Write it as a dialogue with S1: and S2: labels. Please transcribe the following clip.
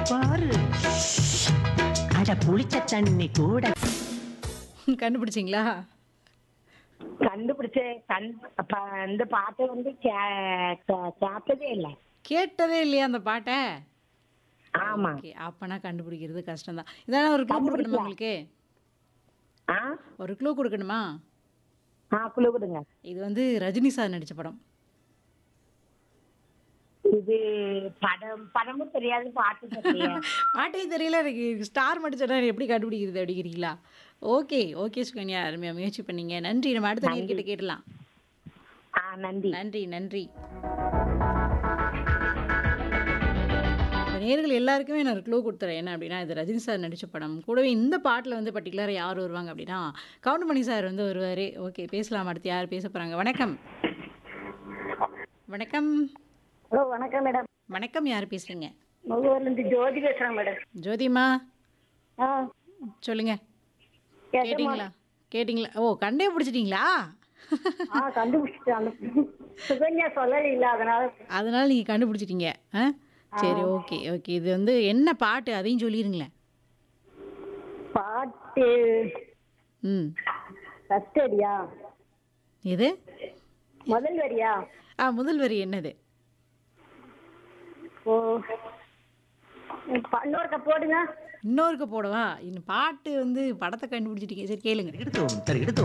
S1: பாரு அட புளிச்ச தண்ணி கூட
S2: கண்டுபிடிச்சிங்களா
S3: கண்டுபிடிச்சேன் கண் ப- இந்த பாட்டை வந்து கே- கே- கேட்டதே இல்லை
S2: கேட்டதே இல்லையா அந்த பாட்டை
S3: ஆமா
S2: ஓகே அப்பனா கண்டுபிடிக்கிறது கஷ்டம் தான் இதான ஒரு க்ளூ கொடுக்கணுமா உங்களுக்கு
S3: ஆ
S2: ஒரு க்ளூ கொடுக்கணுமா
S3: ஆ குழு கொடுங்க
S2: இது வந்து ரஜினி சார் நடிச்ச படம்
S3: இது படம் படமும் தெரியாது பாட்டு தெரியல
S2: பாட்டே தெரியல எனக்கு ஸ்டார் மட்டும் சொன்னா எப்படி கண்டுபிடிக்கிறது அப்படிங்கிறீங்களா ஓகே ஓகே சுகன்யா அருமையா முயற்சி பண்ணீங்க நன்றி நம்ம அடுத்த நேர்கிட்ட கேட்டலாம்
S3: ஆ நன்றி
S2: நன்றி நன்றி இப்ப நேர்கள் எல்லாருக்குமே நான் க்ளூ கொடுத்துறேன் என்ன அப்படின்னா இது ரஜினி சார் நடித்த படம் கூடவே இந்த பாட்டில் வந்து பர்டிகுலராக யார் வருவாங்க அப்படின்னா கவுண்டமணி சார் வந்து வருவார் ஓகே பேசலாம் அடுத்து யார் பேச போகிறாங்க வணக்கம் வணக்கம்
S3: ஹலோ வணக்கம் மேடம்
S2: வணக்கம் யார் பேசுகிறீங்க
S3: முகவர்லேருந்து ஜோதி பேசுகிறேன் மேடம்
S2: ஜோதிமா
S3: ஆ
S2: சொல்லுங்க கேட்டிங்களா கேட்டிங்களா ஓ கண்டே பிடிச்சிட்டிங்களா
S3: ஆ கண்டுபிடிச்சிட்டாங்க சுகன்யா சொல்லல அதனால
S2: அதனால் நீங்கள் கண்டுபிடிச்சிட்டீங்க ஆ சரி ஓகே ஓகே இது வந்து என்ன பாட்டு அதையும் சொல்லிடுங்களேன்
S3: பாட்டு
S2: ம்
S3: ஃபர்ஸ்ட் அடியா
S2: இது
S3: முதல் வரியா
S2: ஆ முதல் வரி என்னது
S3: ஓ இன்னொருக்க போடுங்க
S2: இன்னொருக்க போடவா இன்னும் பாட்டு வந்து படத்தை கண்டுபிடிச்சிட்டீங்க சரி கேளுங்க
S1: எடுத்தோம் தரு எடுத்தோம்